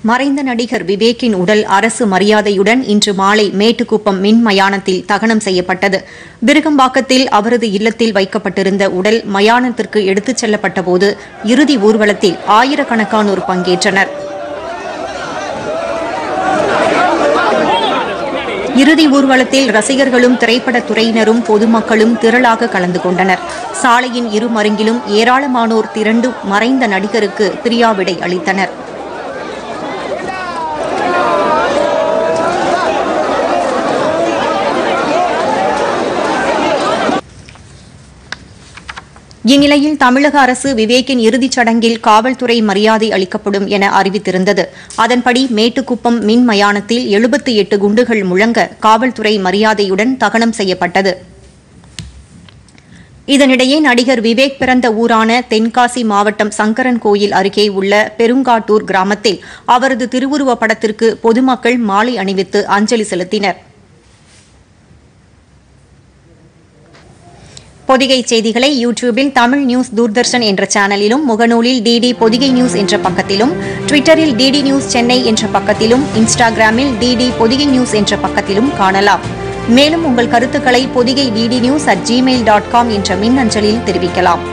மறைந்த நடிகர் விவேக்கின் உடல் அரசு மரியாதையுடன் இன்று மாலை மேட்டுக்குப்பம் மின் மயானத்தில் தகனம் செய்யப்பட்டது விருகம்பாக்கத்தில் அவரது இல்லத்தில் வைக்கப்பட்டிருந்த உடல் மயானத்திற்கு எடுத்துச் செல்லப்பட்டபோது இறுதி ஊர்வலத்தில் ஆயிரக்கணக்கானோர் பங்கேற்றனர் இறுதி ஊர்வலத்தில் ரசிகர்களும் திரைப்படத் துறையினரும் பொதுமக்களும் திரளாக கலந்து கொண்டனர் சாலையின் இரு மருங்கிலும் ஏராளமானோர் திரண்டு மறைந்த நடிகருக்கு பிரியாவிடை அளித்தனர் இந்நிலையில் தமிழக அரசு விவேக்கின் இறுதிச் சடங்கில் காவல்துறை மரியாதை அளிக்கப்படும் என அறிவித்திருந்தது அதன்படி மேட்டுக்குப்பம் மின் மயானத்தில் எழுபத்தி எட்டு குண்டுகள் முழங்க காவல்துறை மரியாதையுடன் தகனம் செய்யப்பட்டது இதனிடையே நடிகர் விவேக் பிறந்த ஊரான தென்காசி மாவட்டம் சங்கரன் கோயில் அருகே உள்ள பெருங்காட்டூர் கிராமத்தில் அவரது திருவுருவப் படத்திற்கு பொதுமக்கள் மாலை அணிவித்து அஞ்சலி செலுத்தினர் பொதிகை செய்திகளை யூடியூபில் தமிழ் நியூஸ் தூர்தர்ஷன் என்ற சேனலிலும் முகநூலில் டிடி பொதிகை நியூஸ் என்ற பக்கத்திலும் ட்விட்டரில் டிடி நியூஸ் சென்னை என்ற பக்கத்திலும் இன்ஸ்டாகிராமில் டிடி பொதிகை நியூஸ் என்ற பக்கத்திலும் காணலாம் மேலும் உங்கள் கருத்துக்களை Podhigai DD news at Gmail dot com என்ற மின் அஞ்சலில் தெரிவிக்கலாம்